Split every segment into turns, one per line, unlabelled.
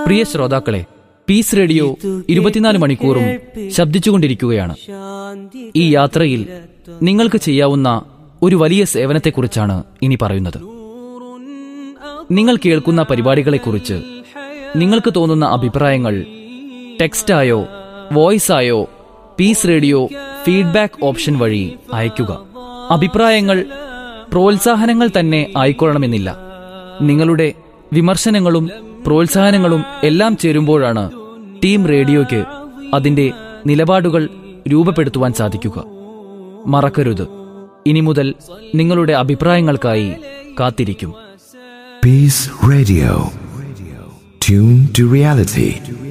പ്രിയ ശ്രോതാക്കളെ piece radio ഇരുപത്തിനാല് മണിക്കൂറും ശബ്ദിച്ചുകൊണ്ടിരിക്കുകയാണ് ഈ യാത്രയിൽ നിങ്ങൾക്ക് ചെയ്യാവുന്ന ഒരു വലിയ സേവനത്തെക്കുറിച്ചാണ് ഇനി പറയുന്നത് നിങ്ങൾ കേൾക്കുന്ന പരിപാടികളെക്കുറിച്ച് നിങ്ങൾക്ക് തോന്നുന്ന അഭിപ്രായങ്ങൾ ടെക്സ്റ്റായോ വോയിസായോ പീസ് റേഡിയോ ഫീഡ്ബാക്ക് ഓപ്ഷൻ വഴി അയയ്ക്കുക അഭിപ്രായങ്ങൾ പ്രോത്സാഹനങ്ങൾ തന്നെ ആയിക്കൊള്ളണമെന്നില്ല നിങ്ങളുടെ വിമർശനങ്ങളും പ്രോത്സാഹനങ്ങളും എല്ലാം ചേരുമ്പോഴാണ് ടീം റേഡിയോയ്ക്ക് അതിന്റെ നിലപാടുകൾ രൂപപ്പെടുത്തുവാൻ സാധിക്കുക മറക്കരുത് ഇനി മുതൽ നിങ്ങളുടെ അഭിപ്രായങ്ങൾക്കായി കാത്തിരിക്കും
Peace Radio. Tune to reality.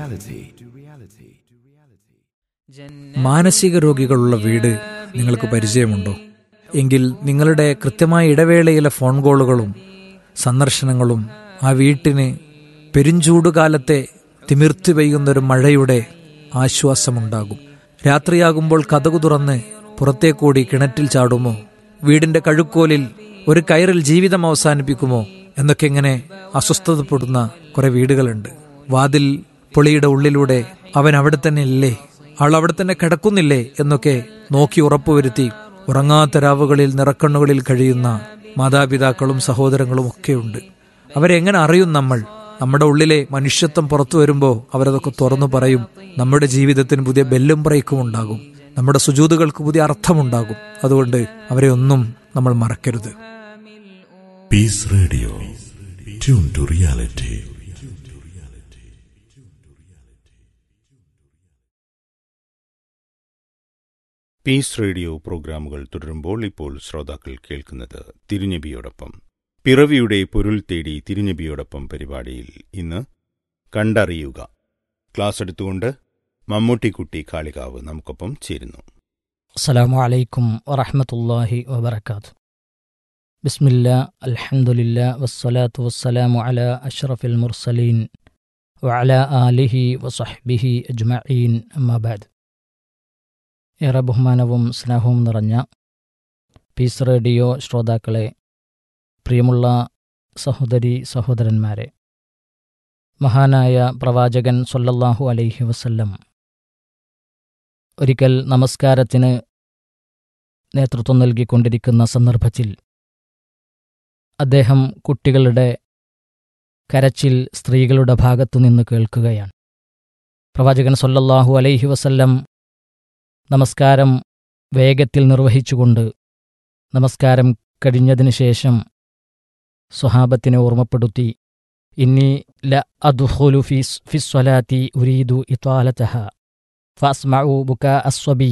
മാനസിക രോഗികളുള്ള വീട് നിങ്ങൾക്ക് പരിചയമുണ്ടോ എങ്കിൽ നിങ്ങളുടെ കൃത്യമായ ഇടവേളയിലെ ഫോൺ കോളുകളും സന്ദർശനങ്ങളും ആ വീട്ടിന് പെരുംചൂടുകാലത്തെ തിമിർത്തി പെയ്യുന്നൊരു മഴയുടെ ആശ്വാസമുണ്ടാകും രാത്രിയാകുമ്പോൾ കഥകു തുറന്ന് പുറത്തേക്കൂടി കിണറ്റിൽ ചാടുമോ വീടിന്റെ കഴുക്കോലിൽ ഒരു കയറിൽ ജീവിതം അവസാനിപ്പിക്കുമോ എന്നൊക്കെ ഇങ്ങനെ അസ്വസ്ഥതപ്പെടുന്ന കുറെ വീടുകളുണ്ട് വാതിൽ പൊളിയുടെ ഉള്ളിലൂടെ അവൻ അവിടെ തന്നെ ഇല്ലേ ആൾ അവിടെ തന്നെ കിടക്കുന്നില്ലേ എന്നൊക്കെ നോക്കി ഉറപ്പുവരുത്തി ഉറങ്ങാത്ത രാവുകളിൽ നിറക്കണ്ണുകളിൽ കഴിയുന്ന മാതാപിതാക്കളും സഹോദരങ്ങളും ഒക്കെയുണ്ട് അവരെങ്ങനെ അറിയും നമ്മൾ നമ്മുടെ ഉള്ളിലെ മനുഷ്യത്വം പുറത്തു വരുമ്പോൾ അവരതൊക്കെ തുറന്നു പറയും നമ്മുടെ ജീവിതത്തിന് പുതിയ ബെല്ലും ബ്രേക്കും ഉണ്ടാകും നമ്മുടെ സുജൂതുകൾക്ക് പുതിയ അർത്ഥമുണ്ടാകും അതുകൊണ്ട് അവരെ ഒന്നും നമ്മൾ മറക്കരുത്
Peace Radio. Tune to reality.
Peace radio പ്രോഗ്രാമുകൾ തുടരുമ്പോൾ ഇപ്പോൾ ശ്രോതാക്കൾ കേൾക്കുന്നത് തിരുനബിയോടൊപ്പം പിറവിയുടെ പൊരുൾ തേടി തിരുനബിയോടൊപ്പം പരിപാടിയിൽ ഇന്ന് കണ്ടറിയുക ക്ലാസ് എടുത്തുകൊണ്ട് മമ്മൂട്ടിക്കുട്ടി കാളികാവ് നമുക്കൊപ്പം ചേരുന്നു
السلام عليكم ورحمة الله وبركاته بسم الله الحمد لله والصلاة والسلام على أشرف المرسلين وعلى آله وصحبه أجمعين أما بعد ഏറെ ബഹുമാനവും സ്നേഹവും നിറഞ്ഞ പീസ് റേഡിയോ ശ്രോതാക്കളെ പ്രിയമുള്ള സഹോദരി സഹോദരന്മാരെ മഹാനായ പ്രവാചകൻ സൊല്ലല്ലാഹു അലൈഹി വസല്ലം ഒരിക്കൽ നമസ്കാരത്തിന് നേതൃത്വം നൽകിക്കൊണ്ടിരിക്കുന്ന സന്ദർഭത്തിൽ അദ്ദേഹം കുട്ടികളുടെ കരച്ചിൽ സ്ത്രീകളുടെ ഭാഗത്തുനിന്ന് കേൾക്കുകയാണ് പ്രവാചകൻ സൊല്ലല്ലാഹു അലൈഹി വസല്ലം നമസ്കാരം വേഗത്തിൽ നിർവഹിച്ചുകൊണ്ട് നമസ്കാരം കഴിഞ്ഞതിന് ശേഷം സ്വഹാബത്തിനെ ഓർമ്മപ്പെടുത്തി ഇന്നി ല അദ്ഖുലു ഫി ഫിസ്വലാത്തി ഉരീദു ഇത്വാലതഹ فأسمعوا بكاء الصبي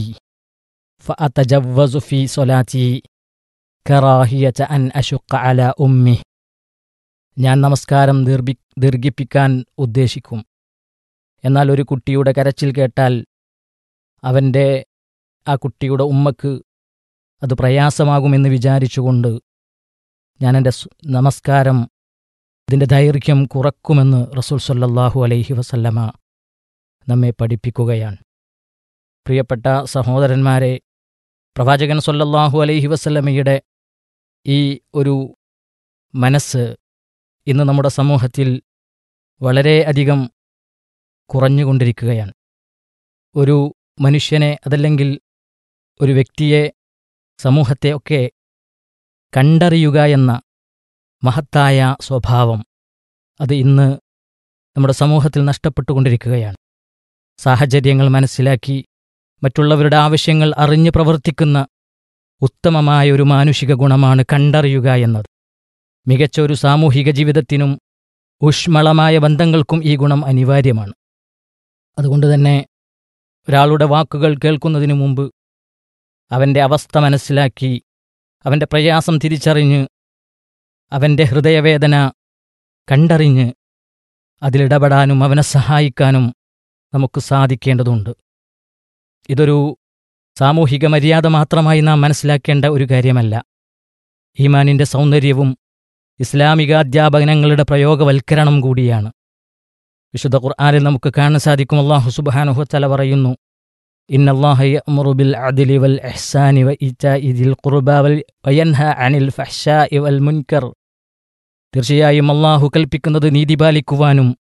فأتجوز في صلاتي كراهية أن أشق على أمه ഞാൻ നമസ്കാരം ദീർഘി ദീർഘിപ്പിക്കാൻ ഉദ്ദേശിക്കും എന്നാൽ ഒരു കുട്ടിയുടെ കരച്ചിൽ കേട്ടാൽ അവൻ്റെ ആ കുട്ടിയുടെ ഉമ്മക്ക് അത് പ്രയാസമാകുമെന്ന് വിചാരിച്ചുകൊണ്ട് ഞാൻ എൻ്റെ സ് നമസ്കാരം ഇതിൻ്റെ ദൈർഘ്യം കുറക്കുമെന്ന് റസൂൽ സല്ലല്ലാഹു അലൈഹി വസല്ലമ നമ്മെ പഠിപ്പിക്കുകയാണ് പ്രിയപ്പെട്ട സഹോദരന്മാരെ പ്രവാചകൻ സൊല്ലല്ലാഹു അലൈഹി വസല്ലമയുടെ ഈ ഒരു മനസ്സ് ഇന്ന് നമ്മുടെ സമൂഹത്തിൽ വളരെയധികം കുറഞ്ഞുകൊണ്ടിരിക്കുകയാണ് ഒരു മനുഷ്യനെ അതല്ലെങ്കിൽ ഒരു വ്യക്തിയെ സമൂഹത്തെ ഒക്കെ കണ്ടറിയുക എന്ന മഹത്തായ സ്വഭാവം അത് ഇന്ന് നമ്മുടെ സമൂഹത്തിൽ നഷ്ടപ്പെട്ടുകൊണ്ടിരിക്കുകയാണ് സാഹചര്യങ്ങൾ മനസ്സിലാക്കി മറ്റുള്ളവരുടെ ആവശ്യങ്ങൾ അറിഞ്ഞ് പ്രവർത്തിക്കുന്ന ഉത്തമമായ ഒരു മാനുഷിക ഗുണമാണ് കണ്ടറിയുക എന്നത് മികച്ച ഒരു സാമൂഹിക ജീവിതത്തിനും ഊഷ്മളമായ ബന്ധങ്ങൾക്കും ഈ ഗുണം അനിവാര്യമാണ് അതുകൊണ്ട് തന്നെ ഒരാളുടെ വാക്കുകൾ കേൾക്കുന്നതിനു മുമ്പ് അവൻ്റെ അവസ്ഥ മനസ്സിലാക്കി അവൻ്റെ പ്രയാസം തിരിച്ചറിഞ്ഞ് അവൻ്റെ ഹൃദയവേദന കണ്ടറിഞ്ഞ് അതിലിടപെടാനും അവനെ സഹായിക്കാനും നമുക്ക് സാധിക്കേണ്ടതുണ്ട് ഇതൊരു സാമൂഹിക മര്യാദ മാത്രമായി നാം മനസ്സിലാക്കേണ്ട ഒരു കാര്യമല്ല ഈമാനിൻ്റെ സൗന്ദര്യവും ഇസ്ലാമിക അധ്യാപനങ്ങളുടെ പ്രയോഗവൽക്കരണം കൂടിയാണ് വിശുദ്ധ ഖുർആാനിൽ നമുക്ക് കാണാൻ സാധിക്കും അള്ളാഹു സുബ്ഹാനഹു തല പറയുന്നു ഇന്നല്ലാഹ യഅ്മുറു ബിൽ അദ്ലി വൽ ഇഹ്സാനി വ ഇതാഇ ദിൽ ഖുർബാ വൽ വയൻഹ അനിൽ ഫഹ്ശാഇ വൽ മുൻകർ തീർച്ചയായും അള്ളാഹു കൽപ്പിക്കുന്നത് നീതി പാലിക്കുവാനും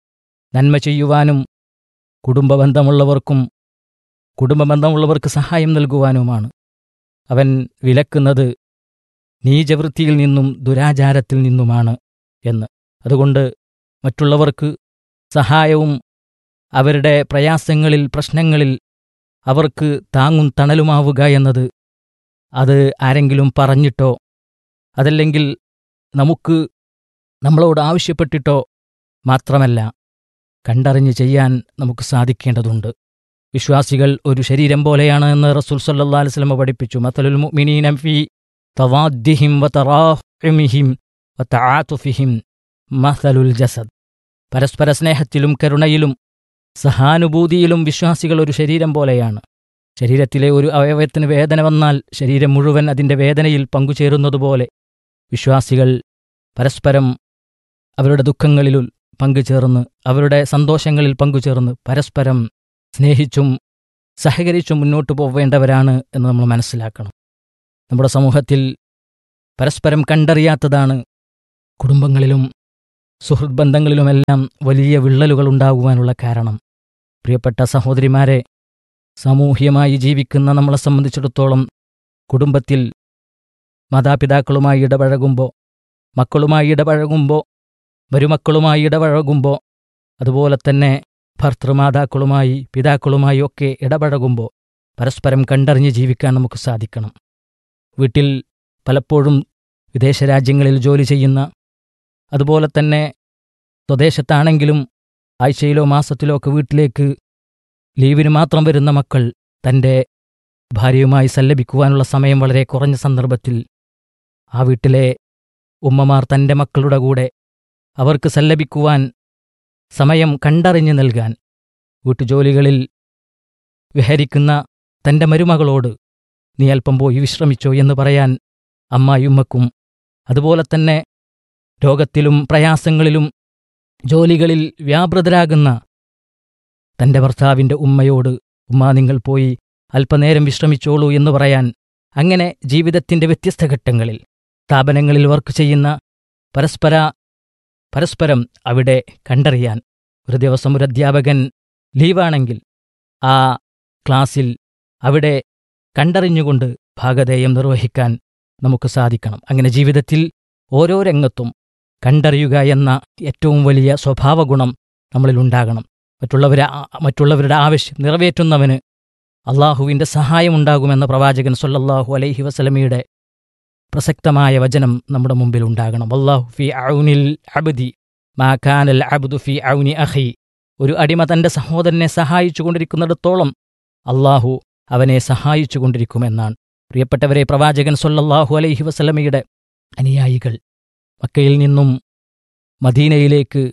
നന്മ ചെയ്യുവാനും കുടുംബബന്ധമുള്ളവർക്കും കുടുംബബന്ധമുള്ളവർക്ക് സഹായം നൽകുവാനുമാണ് അവൻ വിലക്കുന്നത് നീചവൃത്തിയിൽ നിന്നും ദുരാചാരത്തിൽ നിന്നുമാണ് എന്ന് അതുകൊണ്ട് മറ്റുള്ളവർക്ക് സഹായവും അവരുടെ പ്രയാസങ്ങളിൽ പ്രശ്നങ്ങളിൽ അവർക്ക് താങ്ങും തണലുമാവുക എന്നത് അത് ആരെങ്കിലും പറഞ്ഞിട്ടോ അതല്ലെങ്കിൽ നമുക്ക് നമ്മളോട് ആവശ്യപ്പെട്ടിട്ടോ മാത്രമല്ല കണ്ടറിഞ്ഞ് ചെയ്യാൻ നമുക്ക് സാധിക്കേണ്ടതുണ്ട് വിശ്വാസികൾ ഒരു ശരീരം പോലെയാണ് എന്ന് റസൂൽ സല്ലാ അലിസ്ലമ പഠിപ്പിച്ചു മത്തലുൽ മുഅ്മിനീന ഫീ തവാദ്ദിഹിം വതറാഹിമിഹിം വതആതുഫിഹിം മസലുൽ ജസദ് പരസ്പര സ്നേഹത്തിലും കരുണയിലും സഹാനുഭൂതിയിലും വിശ്വാസികൾ ഒരു ശരീരം പോലെയാണ് ശരീരത്തിലെ ഒരു അവയവത്തിന് വേദന വന്നാൽ ശരീരം മുഴുവൻ അതിൻ്റെ വേദനയിൽ പങ്കുചേരുന്നതുപോലെ വിശ്വാസികൾ പരസ്പരം അവരുടെ ദുഃഖങ്ങളിൽ പങ്കുചേർന്ന് അവരുടെ സന്തോഷങ്ങളിൽ പങ്കുചേർന്ന് പരസ്പരം സ്നേഹിച്ചും സഹകരിച്ചും മുന്നോട്ടു പോവേണ്ടവരാണ് എന്ന് നമ്മൾ മനസ്സിലാക്കണം നമ്മുടെ സമൂഹത്തിൽ പരസ്പരം കണ്ടറിയാത്തതാണ് കുടുംബങ്ങളിലും സുഹൃത് ബന്ധങ്ങളിലുമെല്ലാം വലിയ വിള്ളലുകൾ ഉണ്ടാകുവാനുള്ള കാരണം പ്രിയപ്പെട്ട സഹോദരിമാരെ സാമൂഹ്യമായി ജീവിക്കുന്ന നമ്മളെ സംബന്ധിച്ചിടത്തോളം കുടുംബത്തിൽ മാതാപിതാക്കളുമായി ഇടപഴകുമ്പോൾ മക്കളുമായി ഇടപഴകുമ്പോൾ മരുമക്കളുമായി ഇടപഴകുമ്പോൾ അതുപോലെ തന്നെ ഭർത്തൃമാതാക്കളുമായി പിതാക്കളുമായി ഒക്കെ ഇടപഴകുമ്പോൾ പരസ്പരം കണ്ടറിഞ്ഞ് ജീവിക്കാൻ നമുക്ക് സാധിക്കണം വീട്ടിൽ പലപ്പോഴും വിദേശ രാജ്യങ്ങളിൽ ജോലി ചെയ്യുന്ന അതുപോലെ തന്നെ സ്വദേശത്താണെങ്കിലും ആഴ്ചയിലോ മാസത്തിലോ ഒക്കെ വീട്ടിലേക്ക് ലീവിന് മാത്രം വരുന്ന മക്കൾ തൻ്റെ ഭാര്യയുമായി സല്ലപിക്കുവാനുള്ള സമയം വളരെ കുറഞ്ഞ സന്ദർഭത്തിൽ ആ വീട്ടിലെ ഉമ്മമാർ തൻ്റെ മക്കളുടെ കൂടെ അവർക്ക് സല്ലപിക്കുവാൻ സമയം കണ്ടറിഞ്ഞു നൽകാൻ വീട്ടുജോലികളിൽ വിഹരിക്കുന്ന തൻ്റെ മരുമകളോട് നീ അല്പം പോയി വിശ്രമിച്ചോ എന്ന് പറയാൻ അമ്മായിയുമ്മക്കും അതുപോലെ തന്നെ രോഗത്തിലും പ്രയാസങ്ങളിലും ജോലികളിൽ വ്യാപൃതരാകുന്ന തൻ്റെ ഭർത്താവിൻ്റെ ഉമ്മയോട് ഉമ്മ നിങ്ങൾ പോയി അല്പനേരം വിശ്രമിച്ചോളൂ എന്ന് പറയാൻ അങ്ങനെ ജീവിതത്തിൻ്റെ വ്യത്യസ്ത ഘട്ടങ്ങളിൽ സ്ഥാപനങ്ങളിൽ വർക്ക് ചെയ്യുന്ന പരസ്പര പരസ്പരം അവിടെ കണ്ടറിയാൻ ഒരു ദിവസം ഒരു അധ്യാപകൻ ലീവാണെങ്കിൽ ആ ക്ലാസ്സിൽ അവിടെ കണ്ടറിഞ്ഞുകൊണ്ട് ഭാഗധേയം നിർവഹിക്കാൻ നമുക്ക് സാധിക്കണം അങ്ങനെ ജീവിതത്തിൽ ഓരോ രംഗത്തും കണ്ടറിയുക എന്ന ഏറ്റവും വലിയ സ്വഭാവഗുണം നമ്മളിലുണ്ടാകണം മറ്റുള്ളവരെ മറ്റുള്ളവരുടെ ആവശ്യം നിറവേറ്റുന്നവന് അള്ളാഹുവിൻ്റെ സഹായമുണ്ടാകുമെന്ന പ്രവാചകൻ സൊല്ലാഹു അലൈഹി വസലമിയുടെ പ്രസക്തമായ വചനം നമ്മുടെ മുമ്പിൽ ഉണ്ടാകണം അള്ളാഹു ഫി ഔനിൽ അബ്ദി മാ കാനൽ അബ്ദു ഫി ഔനി അഹി ഒരു അടിമ തന്റെ സഹോദരനെ സഹായിച്ചു കൊണ്ടിരിക്കുന്നിടത്തോളം അള്ളാഹു അവനെ സഹായിച്ചു കൊണ്ടിരിക്കുമെന്നാണ് പ്രിയപ്പെട്ടവരെ പ്രവാചകൻ സൊല്ലാഹു അലൈഹി വസലമയുടെ അനുയായികൾ മക്കയിൽ നിന്നും മദീനയിലേക്ക്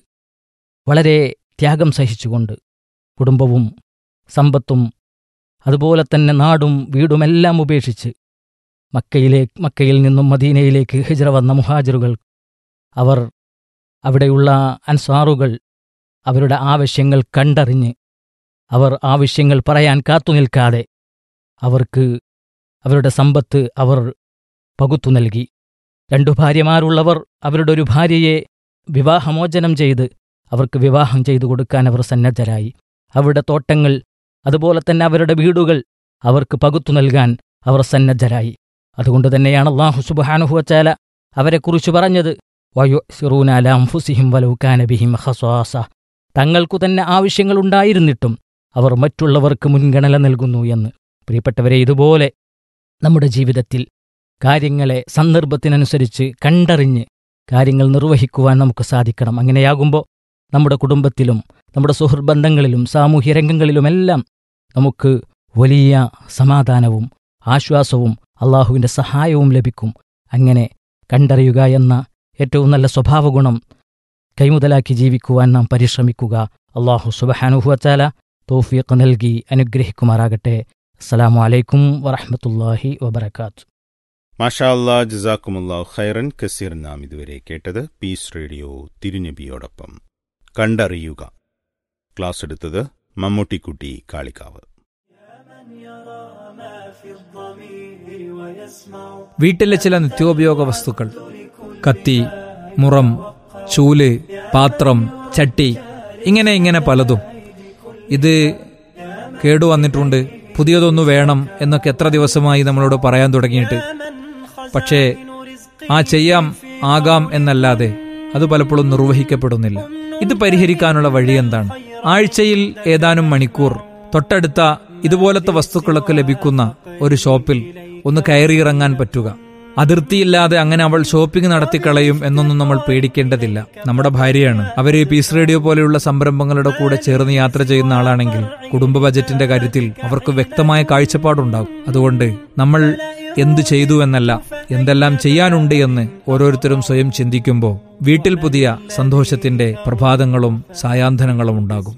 വളരെ ത്യാഗം സഹിച്ചുകൊണ്ട് കുടുംബവും സമ്പത്തും അതുപോലെ തന്നെ നാടും വീടുമെല്ലാം ഉപേക്ഷിച്ച് മക്കയിലെ മക്കയിൽ നിന്നും മദീനയിലേക്ക് ഹിജ്ര വന്ന മുഹാജിറുകൾ അവർ അവിടെയുള്ള അൻസാറുകൾ അവരുടെ ആവശ്യങ്ങൾ കണ്ടറിഞ്ഞ് അവർ ആവശ്യങ്ങൾ പറയാൻ കാത്തുനിൽക്കാതെ അവർക്ക് അവരുടെ സമ്പത്ത് അവർ പകുത്തു നൽകി രണ്ടു ഭാര്യമാരുള്ളവർ അവരുടെ ഒരു ഭാര്യയെ വിവാഹമോചനം ചെയ്ത് അവർക്ക് വിവാഹം ചെയ്തു കൊടുക്കാൻ അവർ സന്നദ്ധരായി അവരുടെ തോട്ടങ്ങൾ അതുപോലെ തന്നെ അവരുടെ വീടുകൾ അവർക്ക് പകുത്തു നൽകാൻ അവർ സന്നദ്ധരായി അതുകൊണ്ട് തന്നെയാണ് അള്ളാഹു സുബാനുഹുവച്ചാല അവരെക്കുറിച്ച് പറഞ്ഞത് വയുസിറൂനാലാംഫുസിഹിം വലൗക്കാനബിഹിം ഹസ്വാസ തങ്ങൾക്കു തന്നെ ആവശ്യങ്ങളുണ്ടായിരുന്നിട്ടും അവർ മറ്റുള്ളവർക്ക് മുൻഗണന നൽകുന്നു എന്ന് പ്രിയപ്പെട്ടവരെ ഇതുപോലെ നമ്മുടെ ജീവിതത്തിൽ കാര്യങ്ങളെ സന്ദർഭത്തിനനുസരിച്ച് കണ്ടറിഞ്ഞ് കാര്യങ്ങൾ നിർവഹിക്കുവാൻ നമുക്ക് സാധിക്കണം അങ്ങനെയാകുമ്പോൾ നമ്മുടെ കുടുംബത്തിലും നമ്മുടെ സുഹൃബന്ധങ്ങളിലും സാമൂഹ്യ രംഗങ്ങളിലുമെല്ലാം നമുക്ക് വലിയ സമാധാനവും ആശ്വാസവും അള്ളാഹുവിൻ്റെ സഹായവും ലഭിക്കും അങ്ങനെ കണ്ടറിയുക എന്ന ഏറ്റവും നല്ല സ്വഭാവഗുണം കൈമുതലാക്കി ജീവിക്കുവാൻ നാം പരിശ്രമിക്കുക അള്ളാഹു സുബഹാനുഹുവച്ചാല തോഫിയക്ക് നൽകി അനുഗ്രഹിക്കുമാറാകട്ടെ അസ്സലാമു അലൈക്കും വറഹമത്തല്ലാഹി വബർക്കാത്തു
മാഷാ അല്ലാ ജസാക്കുമുല്ലാ ഖൈറൻ കസീർ നാം ഇതുവരെ കേട്ടത് പീസ് റേഡിയോ തിരുനബിയോടൊപ്പം കണ്ടറിയുക ക്ലാസ് എടുത്തത് മമ്മൂട്ടിക്കുട്ടി കാളിക്കാവ്
വീട്ടിലെ ചില നിത്യോപയോഗ വസ്തുക്കൾ കത്തി മുറം ചൂല് പാത്രം ചട്ടി ഇങ്ങനെ ഇങ്ങനെ പലതും ഇത് കേടുവന്നിട്ടുണ്ട് പുതിയതൊന്നു വേണം എന്നൊക്കെ എത്ര ദിവസമായി നമ്മളോട് പറയാൻ തുടങ്ങിയിട്ട് പക്ഷേ ആ ചെയ്യാം ആകാം എന്നല്ലാതെ അത് പലപ്പോഴും നിർവഹിക്കപ്പെടുന്നില്ല ഇത് പരിഹരിക്കാനുള്ള വഴി എന്താണ് ആഴ്ചയിൽ ഏതാനും മണിക്കൂർ തൊട്ടടുത്ത ഇതുപോലത്തെ വസ്തുക്കളൊക്കെ ലഭിക്കുന്ന ഒരു ഷോപ്പിൽ ഒന്ന് കയറിയിറങ്ങാൻ പറ്റുക അതിർത്തിയില്ലാതെ അങ്ങനെ അവൾ ഷോപ്പിംഗ് നടത്തിക്കളയും എന്നൊന്നും നമ്മൾ പേടിക്കേണ്ടതില്ല നമ്മുടെ ഭാര്യയാണ് അവര് പീസ് റേഡിയോ പോലെയുള്ള സംരംഭങ്ങളുടെ കൂടെ ചേർന്ന് യാത്ര ചെയ്യുന്ന ആളാണെങ്കിൽ കുടുംബ ബജറ്റിന്റെ കാര്യത്തിൽ അവർക്ക് വ്യക്തമായ കാഴ്ചപ്പാടുണ്ടാകും അതുകൊണ്ട് നമ്മൾ എന്തു ചെയ്തു എന്നല്ല എന്തെല്ലാം ചെയ്യാനുണ്ട് എന്ന് ഓരോരുത്തരും സ്വയം ചിന്തിക്കുമ്പോൾ വീട്ടിൽ പുതിയ സന്തോഷത്തിന്റെ പ്രഭാതങ്ങളും സായാന്തനങ്ങളും ഉണ്ടാകും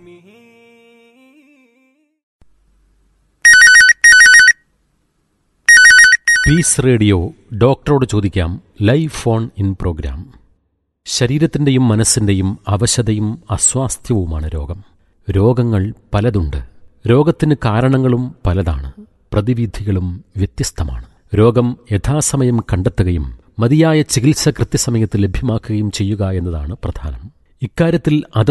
പീസ് റേഡിയോ ഡോക്ടറോട് ചോദിക്കാം ലൈവ് ഫോൺ ഇൻ പ്രോഗ്രാം ശരീരത്തിൻ്റെയും മനസ്സിൻ്റെയും അവശതയും അസ്വാസ്ഥ്യവുമാണ് രോഗം രോഗങ്ങൾ പലതുണ്ട് രോഗത്തിന് കാരണങ്ങളും പലതാണ് പ്രതിവിധികളും വ്യത്യസ്തമാണ് രോഗം യഥാസമയം കണ്ടെത്തുകയും മതിയായ ചികിത്സ കൃത്യസമയത്ത് ലഭ്യമാക്കുകയും ചെയ്യുക എന്നതാണ് പ്രധാനം ഇക്കാര്യത്തിൽ അത്